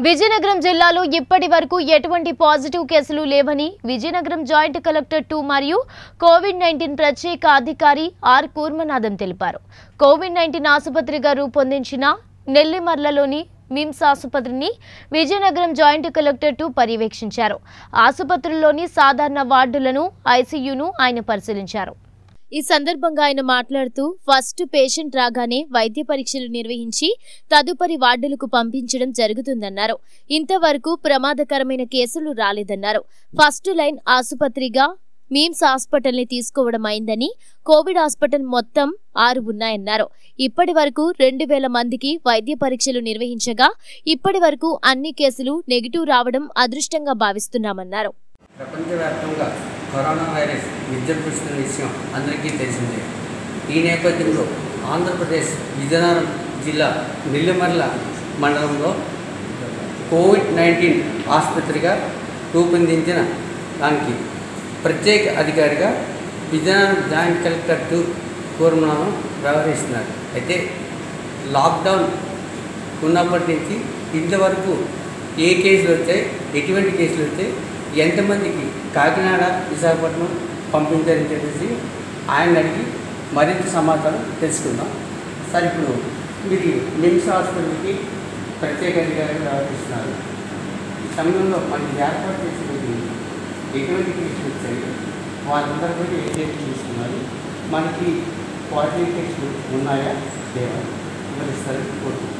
విజయనగరం జిల్లాలో ఇప్పటి వరకు ఎటువంటి పాజిటివ్ కేసులు లేవని విజయనగరం జాయింట్ కలెక్టర్ టూ మరియు కోవిడ్ నైన్టీన్ ప్రత్యేక అధికారి ఆర్ కూర్మనాథం తెలిపారు కోవిడ్ నైన్టీన్ ఆసుపత్రిగా రూపొందించిన నెల్లిమర్లలోని మిమ్స్ ఆసుపత్రిని విజయనగరం జాయింట్ కలెక్టర్ టూ పర్యవేక్షించారు ఆసుపత్రిలోని సాధారణ వార్డులను ఐసీయూను ఆయన పరిశీలించారు ఈ సందర్భంగా ఆయన మాట్లాడుతూ ఫస్ట్ పేషెంట్ రాగానే వైద్య పరీక్షలు నిర్వహించి తదుపరి వార్డులకు పంపించడం జరుగుతుందన్నారు ఇంతవరకు ప్రమాదకరమైన కేసులు రాలేదన్నారు ఫస్ట్ లైన్ ఆసుపత్రిగా మీమ్స్ హాస్పిటల్ని తీసుకోవడం అయిందని కోవిడ్ హాస్పిటల్ మొత్తం ఆరు ఉన్నాయన్నారు ఇప్పటి వరకు రెండు వేల మందికి వైద్య పరీక్షలు నిర్వహించగా ఇప్పటి వరకు అన్ని కేసులు నెగిటివ్ రావడం అదృష్టంగా భావిస్తున్నామన్నారు ప్రపంచవ్యాప్తంగా కరోనా వైరస్ విజృంభిస్తున్న విషయం అందరికీ తెలిసిందే ఈ నేపథ్యంలో ఆంధ్రప్రదేశ్ విజయనగరం జిల్లా నెల్లిమర్ల మండలంలో కోవిడ్ నైన్టీన్ ఆసుపత్రిగా రూపొందించిన దానికి ప్రత్యేక అధికారిగా విజయనగరం జాయింట్ కలెక్టర్ టూ కూర్మనామం వ్యవహరిస్తున్నారు అయితే లాక్డౌన్ ఉన్నప్పటి నుంచి ఇంతవరకు ఏ కేసులు వచ్చాయి ఎటువంటి కేసులు వచ్చాయి ఎంతమందికి కాకినాడ విశాఖపట్నం పంపించారని చెప్పేసి ఆయన అడిగి మరింత సమాచారం తెలుసుకుందాం సార్ ఇప్పుడు మీరు నిమ్స్ హాస్పిటల్కి ప్రత్యేక అధికారిగా వ్యవహరిస్తున్నారు ఈ సమయంలో మనకి ఏర్పాటు చేసినటువంటి ఎటువంటి కేసులు వచ్చాయి వాళ్ళందరూ కూడా ఏ కేసులు తీసుకున్నారు మనకి పాజిటివ్ కేసులు ఉన్నాయా లేవా వివరిస్తారని కోరుకుంటున్నాను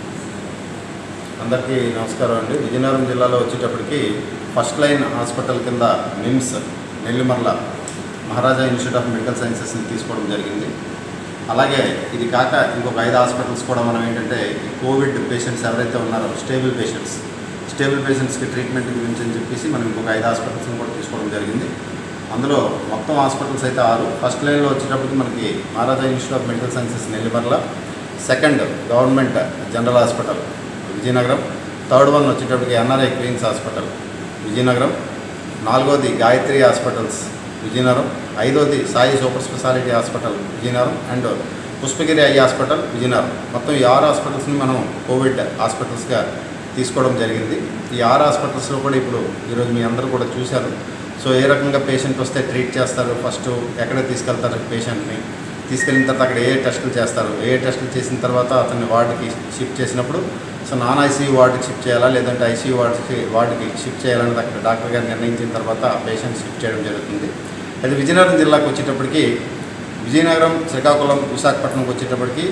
అందరికీ నమస్కారం అండి విజయనగరం జిల్లాలో వచ్చేటప్పటికి ఫస్ట్ లైన్ హాస్పిటల్ కింద NIMS Nellimarla Maharaja institute of medical సైన్సెస్ని తీసుకోవడం జరిగింది అలాగే ఇది కాక ఇంకొక ఐదు హాస్పిటల్స్ కూడా మనం ఏంటంటే ఈ కోవిడ్ పేషెంట్స్ ఎవరైతే ఉన్నారో స్టేబుల్ పేషెంట్స్ స్టేబుల్ పేషెంట్స్కి ట్రీట్మెంట్ గురించి అని చెప్పేసి మనం ఇంకొక ఐదు హాస్పిటల్స్ని కూడా తీసుకోవడం జరిగింది అందులో మొత్తం హాస్పిటల్స్ అయితే ఆరు ఫస్ట్ లైన్లో వచ్చేటప్పటికి మనకి Maharaja institute of medical sciences Nellimarla second government general hospital Vizianagaram third one వచ్చేటప్పటికి ఎన్ఆర్ఐ క్వీన్స్ హాస్పిటల్ విజయనగరం నాలుగోది గాయత్రి హాస్పిటల్స్ విజయనగరం ఐదోది Sai super speciality hospital Vizianagaram and Pushpagiri eye hospital Vizianagaram మొత్తం ఈ ఆరు హాస్పిటల్స్ని మనం కోవిడ్ హాస్పిటల్స్గా తీసుకోవడం జరిగింది ఈ ఆరు హాస్పిటల్స్లో కూడా ఇప్పుడు ఈరోజు మీ అందరూ కూడా చూశారు సో ఏ రకంగా పేషెంట్ వస్తే ట్రీట్ చేస్తారు ఫస్ట్ ఎక్కడ తీసుకెళ్తారు పేషెంట్ని తీసుకెళ్ళిన తర్వాత అక్కడ ఏ టెస్టులు చేస్తారు ఏ టెస్టులు చేసిన తర్వాత అతన్ని వార్డుకి షిఫ్ట్ చేసినప్పుడు సో నాన్ ఐసీయూ వార్డుకి షిఫ్ట్ చేయాలా లేదంటే ఐసీయూ వార్డుకి వార్డుకి షిఫ్ట్ చేయాలన్నది అక్కడ డాక్టర్ గారు నిర్ణయించిన తర్వాత ఆ పేషెంట్ షిఫ్ట్ చేయడం జరుగుతుంది అది విజయనగరం జిల్లాకు వచ్చేటప్పటికి విజయనగరం శ్రీకాకుళం విశాఖపట్నంకి వచ్చేటప్పటికి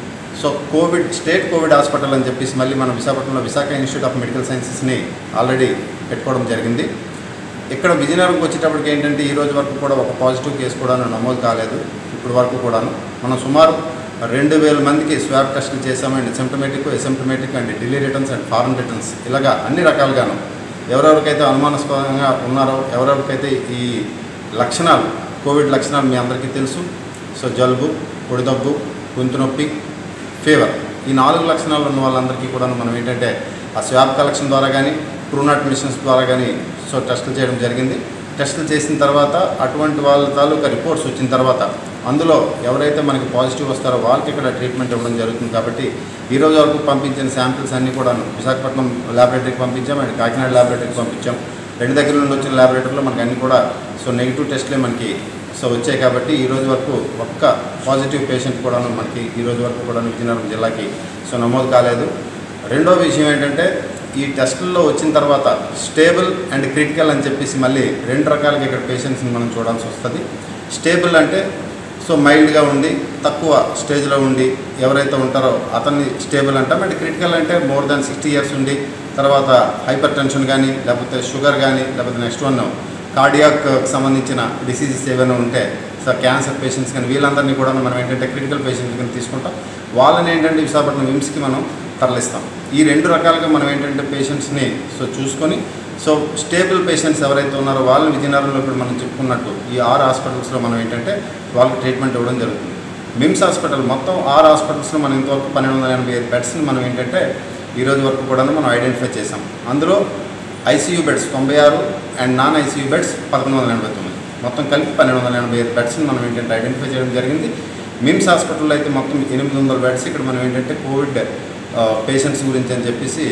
so covid state covid hospital అని చెప్పేసి మళ్ళీ మనం విశాఖపట్నంలో విశాఖ ఇన్స్టిట్యూట్ ఆఫ్ మెడికల్ సైన్సెస్ని ఆల్రెడీ పెట్టుకోవడం జరిగింది ఇక్కడ విజయనగరంకి వచ్చేటప్పటికి ఏంటంటే ఈ రోజు వరకు కూడా ఒక పాజిటివ్ కేసు కూడా నమోదు కాలేదు ఇప్పుడు వరకు కూడాను మనం సుమారు రెండు వేల మందికి స్వాబ్ టెస్టులు చేసామండి symptomatic asymptomatic and Delhi returns and foreign returns ఇలాగా అన్ని రకాలుగాను ఎవరెవరికైతే అనుమానాస్పదంగా ఉన్నారో ఎవరెవరికైతే ఈ లక్షణాలు కోవిడ్ లక్షణాలు మీ అందరికీ తెలుసు సో జలుబు పొడిదబ్బు గొంతు నొప్పి ఫీవర్ ఈ నాలుగు లక్షణాలు ఉన్న వాళ్ళందరికీ కూడా మనం ఏంటంటే ఆ స్వాబ్ కలెక్షన్ ద్వారా కానీ ట్రూనాట్ మిషన్స్ ద్వారా కానీ సో టెస్టులు చేయడం జరిగింది టెస్టులు చేసిన తర్వాత అటువంటి వాళ్ళ తాలూకా రిపోర్ట్స్ వచ్చిన తర్వాత అందులో ఎవరైతే మనకి పాజిటివ్ వస్తారో వాళ్ళకి ఇక్కడ ట్రీట్మెంట్ ఇవ్వడం జరుగుతుంది కాబట్టి ఈ రోజు వరకు పంపించిన శాంపిల్స్ అన్నీ కూడా విశాఖపట్నం ల్యాబొరేటరీకి పంపించాం అండ్ కాకినాడ ల్యాబొరేటరీకి పంపించాం రెండు దగ్గర నుండి వచ్చిన ల్యాబొరేటరీలో మనకి అన్ని కూడా సో నెగిటివ్ టెస్ట్లే మనకి సో వచ్చాయి కాబట్టి ఈ రోజు వరకు ఒక్క పాజిటివ్ పేషెంట్ కూడా మనకి ఈ రోజు వరకు కూడా విజయనగరం జిల్లాకి సో నమోదు కాలేదు రెండో విషయం ఏంటంటే ఈ టెస్టుల్లో వచ్చిన తర్వాత స్టేబుల్ అండ్ క్రిటికల్ అని చెప్పేసి మళ్ళీ రెండు రకాలుగా ఇక్కడ పేషెంట్స్ని మనం చూడాల్సి వస్తుంది స్టేబుల్ అంటే సో మైల్డ్గా ఉండి తక్కువ స్టేజ్లో ఉండి ఎవరైతే ఉంటారో అతన్ని స్టేబుల్ అంటాం అండ్ క్రిటికల్ అంటే మోర్ దాన్ సిక్స్టీ ఇయర్స్ ఉండి తర్వాత హైపర్ టెన్షన్ కానీ లేకపోతే షుగర్ కానీ లేకపోతే నెక్స్ట్ వన్ కార్డియాక్ సంబంధించిన డిసీజెస్ ఏవైనా ఉంటే సో క్యాన్సర్ పేషెంట్స్ కానీ వీళ్ళందరినీ కూడా మనం ఏంటంటే క్రిటికల్ పేషెంట్స్ కింద తీసుకుంటాం వాళ్ళని ఏంటంటే విశాఖపట్నం విమ్స్కి మనం తరలిస్తాం ఈ రెండు రకాలుగా మనం ఏంటంటే పేషెంట్స్ని సో చూసుకొని సో స్టేబుల్ పేషెంట్స్ ఎవరైతే ఉన్నారో వాళ్ళని విజయనగరంలో ఇప్పుడు మనం చెప్పుకున్నట్టు ఈ ఆరు హాస్పిటల్స్లో మనం ఏంటంటే వాళ్ళకి ట్రీట్మెంట్ ఇవ్వడం జరుగుతుంది మిమ్స్ హాస్పిటల్ మొత్తం ఆరు హాస్పిటల్స్లో మనం ఇంతవరకు పన్నెండు వందల ఎనభై ఐదు బెడ్స్ని మనం ఏంటంటే ఈ రోజు వరకు కూడా మనం ఐడెంటిఫై చేసాం అందులో ఐసీయూ బెడ్స్ తొంభై ఆరు అండ్ నాన్ ఐసీయూ బెడ్స్ పదకొండు వందల ఎనభై తొమ్మిది మొత్తం కలిపి పన్నెండు వందల ఎనభై ఐదు బెడ్స్ని మనం ఏంటంటే ఐడెంటిఫై చేయడం జరిగింది మిమ్స్ హాస్పిటల్లో అయితే మొత్తం ఎనిమిది వందల బెడ్స్ ఇక్కడ మనం ఏంటంటే కోవిడ్ పేషెంట్స్ గురించి అని చెప్పేసి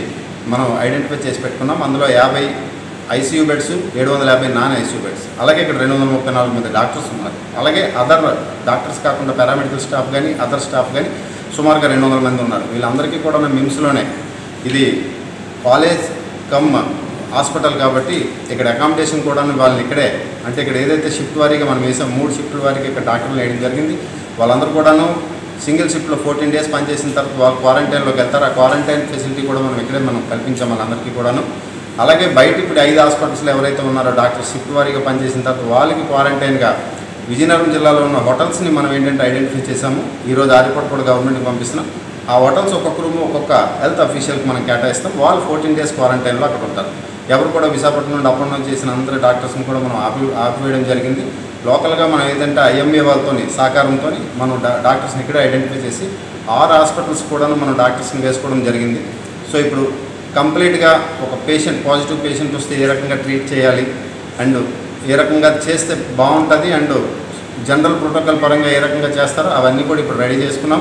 మనం ఐడెంటిఫై చేసి పెట్టుకున్నాం అందులో యాభై ఐసీయూ బెడ్స్ ఏడు వందల యాభై నాన్ ఐసీయూ బెడ్స్ అలాగే ఇక్కడ రెండు వందల ముప్పై నాలుగు మంది డాక్టర్స్ ఉన్నారు అలాగే అదర్ డాక్టర్స్ కాకుండా పారామెడికల్ స్టాఫ్ కానీ అదర్ స్టాఫ్ కానీ సుమారుగా రెండు వందల మంది ఉన్నారు వీళ్ళందరికీ కూడా మిమ్స్లోనే ఇది కాలేజ్ కమ్ హాస్పిటల్ కాబట్టి ఇక్కడ అకామిడేషన్ కూడా వాళ్ళని ఇక్కడే అంటే ఇక్కడ ఏదైతే షిఫ్ట్ వారీగా మనం వేసాం మూడు షిఫ్ట్ల వారికి ఇక్కడ డాక్టర్లు వేయడం జరిగింది వాళ్ళందరూ కూడాను సింగిల్ షిఫ్ట్లో ఫోర్టీన్ డేస్ పనిచేసిన తర్వాత వాళ్ళు క్వారంటైన్లోకి వెళ్తారు ఆ క్వారంటైన్ ఫెసిలిటీ కూడా మనం ఇక్కడే మనం కల్పించాం వాళ్ళందరికీ కూడాను అలాగే బయట ఇప్పుడు ఐదు హాస్పిటల్స్లో ఎవరైతే ఉన్నారో డాక్టర్ షిఫ్ట్ వారీగా పనిచేసిన తర్వాత వాళ్ళకి క్వారంటైన్గా విజయనగరం జిల్లాలో ఉన్న హోటల్స్ని మనం ఏంటంటే ఐడెంటిఫై చేసాము ఈరోజు ఆరిపోర్ట్ కూడా గవర్నమెంట్కి పంపిస్తున్నాం ఆ హోటల్స్ ఒక్కొక్క రూమ్ ఒక్కొక్క హెల్త్ అఫీషియల్కి మనం కేటాయిస్తాం వాళ్ళు ఫోర్టీన్ డేస్ క్వారంటైన్లో అక్కడ ఉంటారు ఎవరు కూడా విశాఖపట్నం నుండి అప్ అండ్ డౌన్ చేసిన అందరు డాక్టర్స్ని కూడా మనం ఆపి ఆపివేయడం జరిగింది లోకల్గా మనం ఏదంటే ఐఎంఏ వాళ్ళతో సహకారంతో మనం డా- డాక్టర్స్ని ఇక్కడ ఐడెంటిఫై చేసి ఆరు హాస్పిటల్స్ కూడా మనం డాక్టర్స్ని వేసుకోవడం జరిగింది సో ఇప్పుడు కంప్లీట్గా ఒక పేషెంట్ పాజిటివ్ పేషెంట్ వస్తే ఏ రకంగా ట్రీట్ చేయాలి అండ్ ఏ రకంగా చేస్తే బాగుంటుంది అండ్ జనరల్ ప్రోటోకాల్ పరంగా ఏ రకంగా చేస్తారో అవన్నీ కూడా ఇప్పుడు రెడీ చేసుకున్నాం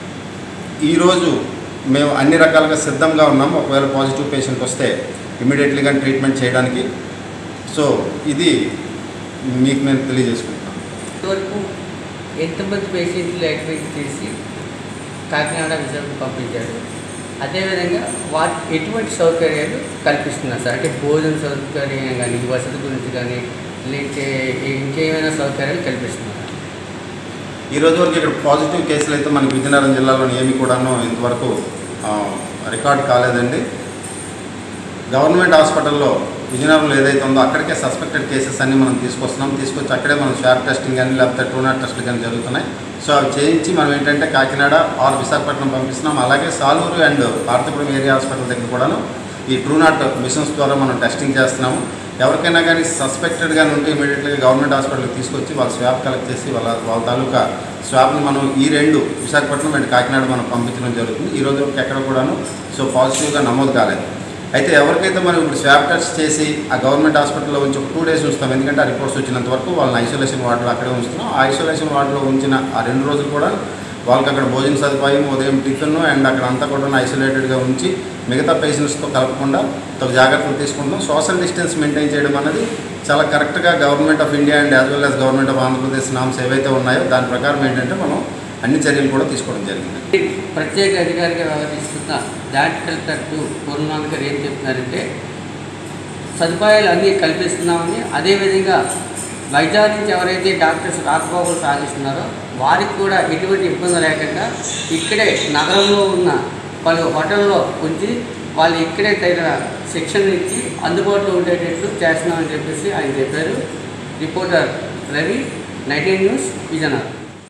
ఈరోజు మేము అన్ని రకాలుగా సిద్ధంగా ఉన్నాం ఒకవేళ పాజిటివ్ పేషెంట్ వస్తే ఇమీడియట్లీగా ట్రీట్మెంట్ చేయడానికి సో ఇది మీకు నేను తెలియజేసుకుంటాను ఇంతవరకు ఎంతమంది పేషెంట్లు అడ్మిట్ చేసి కాకినాడ విజయవాడ పంపించారు అదేవిధంగా వాటి ఎటువంటి సౌకర్యాలు కల్పిస్తున్నారు సార్ అంటే భోజన సౌకర్యం కానీ వసతి గురించి కానీ లేకపోతే ఇంకేమైనా సౌకర్యాలు కల్పిస్తున్నారు ఈ రోజు వరకు ఇక్కడ పాజిటివ్ కేసులు అయితే మనకి విజయనగరం జిల్లాలో ఏమి కూడాను ఇంతవరకు ఆ, రికార్డ్ కాలేదండి గవర్నమెంట్ హాస్పిటల్లో విజయనగరంలో ఏదైతే ఉందో అక్కడికే సస్పెక్టెడ్ కేసెస్ అన్ని మనం తీసుకొస్తున్నాం తీసుకొచ్చి అక్కడే మనం స్వాబ్ టెస్టింగ్ కానీ లేకపోతే ట్రూనాట్ టెస్ట్లు కానీ జరుగుతున్నాయి సో అవి చేయించి మనం ఏంటంటే కాకినాడ ఆర్ విశాఖపట్నం పంపిస్తున్నాం అలాగే Saluru and Parthapuram area hospital దగ్గర కూడాను ఈ ట్రూనాట్ మిషన్స్ ద్వారా మనం టెస్టింగ్ చేస్తున్నాము ఎవరికైనా కానీ సస్పెక్టెడ్గా ఉంటే ఇమీడియట్గా గవర్నమెంట్ హాస్పిటల్కి తీసుకొచ్చి వాళ్ళ స్వాబ్ కలెక్ట్ చేసి వాళ్ళ వాళ్ళ తాలూకా స్వాబ్ని మనం ఈ రెండు విశాఖపట్నం అండ్ కాకినాడ మనం పంపించడం జరుగుతుంది ఈ రోజు వరకు ఎక్కడ కూడాను సో పాజిటివ్గా నమోదు కాలేదు అయితే ఎవరికైతే మనం ఇప్పుడు స్వాబ్ టెస్ట్ చేసి ఆ గవర్నమెంట్ హాస్పిటల్లో ఉంచి ఒక టూ డేస్ ఉంచుతాం ఎందుకంటే ఆ రిపోర్ట్స్ వచ్చినంత వరకు వాళ్ళని ఐసోలేషన్ వార్డులో అక్కడే ఉంచుతున్నాం ఆ ఐసోలేషన్ వార్డులో ఉంచిన ఆ రెండు రోజులు కూడా వాళ్ళకి అక్కడ భోజన సదుపాయం ఉదయం టిఫిన్ అండ్ అక్కడ అంతా కూడా ఐసోలేటెడ్గా ఉంచి మిగతా పేషెంట్స్తో కలపకుండా తగు జాగ్రత్తలు తీసుకుంటాం సోషల్ డిస్టెన్స్ మెయింటైన్ చేయడం అనేది చాలా కరెక్ట్గా government of India and as well as government of Andhra Pradesh norms ఏవైతే ఉన్నాయో దాని ప్రకారం ఏంటంటే మనం అన్ని చర్యలు కూడా తీసుకోవడం జరిగింది ప్రత్యేక అధికారిగా వ్యవహరిస్తున్న జాయింట్ కలెక్టర్ టు పూర్ణమాన్ గారు ఏం చెప్తున్నారంటే సదుపాయాలు అన్నీ కల్పిస్తున్నామని అదేవిధంగా వైజాగ్ నుంచి ఎవరైతే డాక్టర్స్ రాకపోకలు సాగిస్తున్నారో వారికి కూడా ఎటువంటి ఇబ్బంది లేకుండా ఇక్కడే నగరంలో ఉన్న పలు హోటల్లో ఉంచి వాళ్ళు ఇక్కడే తగిన శిక్షణ ఇచ్చి అందుబాటులో ఉండేటట్లు చేస్తున్నామని చెప్పేసి ఆయన చెప్పారు reporter Ravi nineteen news Vizianagaram